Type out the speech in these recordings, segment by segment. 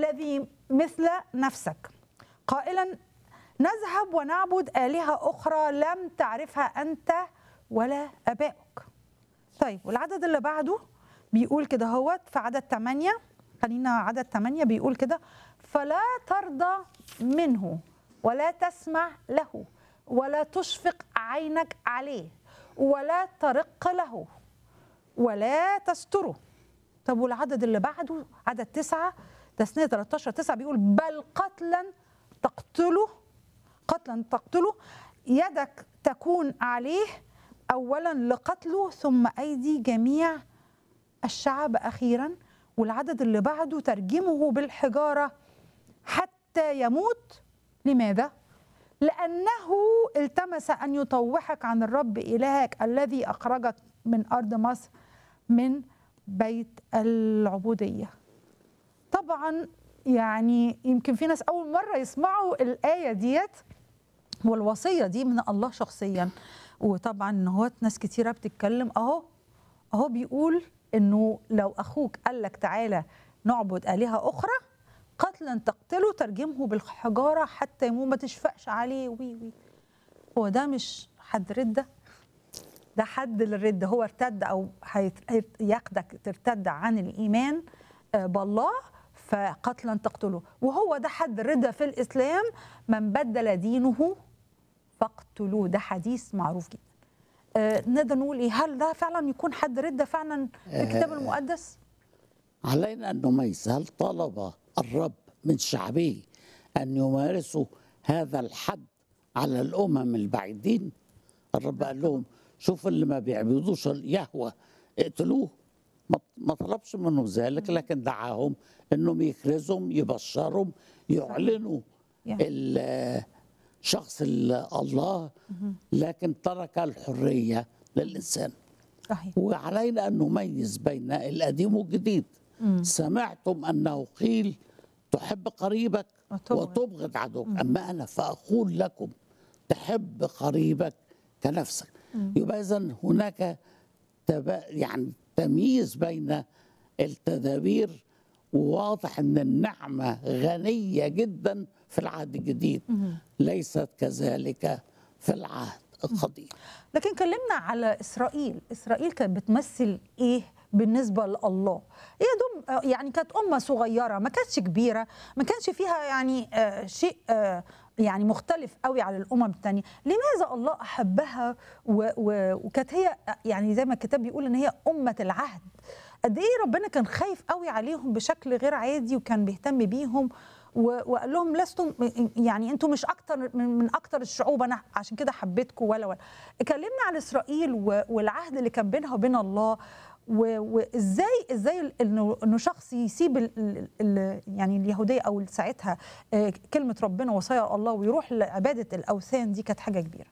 الذي مثل نفسك قائلا نذهب ونعبد آلهة أخرى لم تعرفها أنت ولا أبائك طيب والعدد اللي بعده بيقول كده هوت في عدد 8 خلينا عدد 8 بيقول كده فلا ترضى منه ولا تسمع له ولا تشفق عينك عليه ولا ترق له ولا تستره طب والعدد اللي بعده عدد تسعة تسنية 13 تسعة بيقول بل قتلا تقتله قتلا تقتله يدك تكون عليه أولا لقتله ثم أيدي جميع الشعب أخيرا والعدد اللي بعده ترجمه بالحجارة حتى يموت لماذا؟ لأنه التمس أن يطوحك عن الرب إلهك الذي أخرجك من أرض مصر من بيت العبودية طبعا يعني يمكن في ناس أول مرة يسمعوا الآية ديت والوصية دي من الله شخصيا وطبعا هو ناس كتيرة بتتكلم أهو أهو بيقول إنه لو أخوك قال لك تعالى نعبد آلهة أخرى قتلا تقتله ترجمه بالحجارة حتى يموت ما تشفقش عليه وي وي هو ده مش حد ردة ده حد للردة هو ارتد أو ياخدك ترتد عن الإيمان بالله فقتلا تقتله وهو ده حد الردة في الإسلام من بدل دينه فاقتلوه ده حديث معروف جدا آه نقدر نقول ايه هل ده فعلا يكون حد ردة فعلا في الكتاب المقدس علينا أن نميز هل طلب الرب من شعبه أن يمارسوا هذا الحد على الأمم البعيدين الرب قال لهم شوف اللي ما بيعبدوش يهوى اقتلوه ما طلبش منهم ذلك لكن دعاهم انهم يكرزهم يبشرهم يعلنوا شخص الله لكن ترك الحريه للانسان صحيح. وعلينا ان نميز بين القديم والجديد مم. سمعتم انه قيل تحب قريبك وتبغض عدوك اما انا فاقول لكم تحب قريبك كنفسك مم. يبقى اذا هناك تب... يعني تمييز بين التدابير وواضح ان النعمه غنيه جدا في العهد الجديد ليست كذلك في العهد القديم لكن كلمنا على اسرائيل اسرائيل كانت بتمثل ايه بالنسبة لله هي دم يعني كانت أمة صغيرة ما كانتش كبيرة ما كانش فيها يعني آه شيء آه يعني مختلف قوي على الامم الثانيه لماذا الله احبها وكانت هي يعني زي ما الكتاب بيقول ان هي امه العهد قد ايه ربنا كان خايف قوي عليهم بشكل غير عادي وكان بيهتم بيهم وقال لهم لستم يعني انتم مش اكتر من اكتر الشعوب انا عشان كده حبيتكم ولا ولا كلمنا عن اسرائيل والعهد اللي كان بينها وبين الله وازاي ازاي انه انه شخص يسيب ال ال يعني اليهوديه او ساعتها كلمه ربنا وصايا الله ويروح لعباده الاوثان دي كانت حاجه كبيره.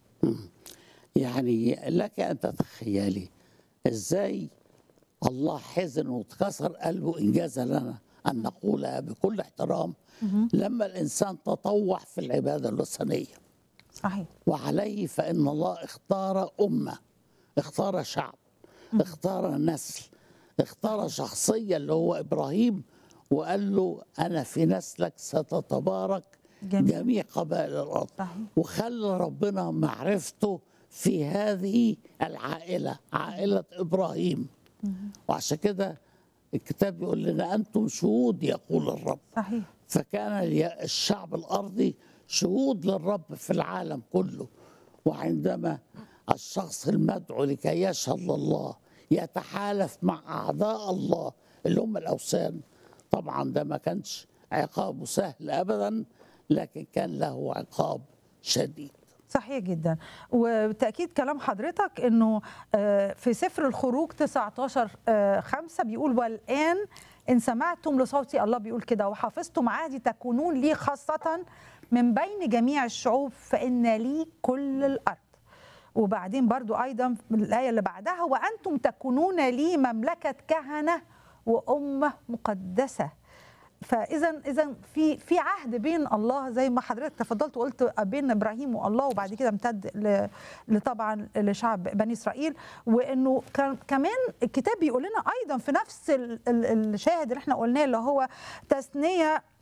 يعني لك ان تتخيلي ازاي الله حزن واتكسر قلبه انجاز لنا ان نقولها بكل احترام لما الانسان تطوع في العباده الوثنيه. صحيح. وعليه فان الله اختار امه اختار شعب اختار نسل اختار شخصية اللي هو إبراهيم وقال له أنا في نسلك ستتبارك جميل. جميع قبائل الأرض صحيح. وخلى ربنا معرفته في هذه العائلة عائلة إبراهيم وعشان كده الكتاب يقول لنا أنتم شهود يقول الرب صحيح. فكان الشعب الأرضي شهود للرب في العالم كله وعندما الشخص المدعو لكي يشهد لله يتحالف مع اعداء الله اللي هم الاوثان طبعا ده ما كانش عقابه سهل ابدا لكن كان له عقاب شديد صحيح جدا وتأكيد كلام حضرتك أنه في سفر الخروج 19 5 بيقول والآن إن سمعتم لصوتي الله بيقول كده وحافظتم عهدي تكونون لي خاصة من بين جميع الشعوب فإن لي كل الأرض وبعدين برضو أيضا الآية اللي بعدها وأنتم تكونون لي مملكة كهنة وأمة مقدسة فاذا اذا في في عهد بين الله زي ما حضرتك تفضلت وقلت بين ابراهيم والله وبعد كده امتد طبعا لشعب بني اسرائيل وانه كان كمان الكتاب بيقول لنا ايضا في نفس الشاهد اللي احنا قلناه اللي هو تثنيه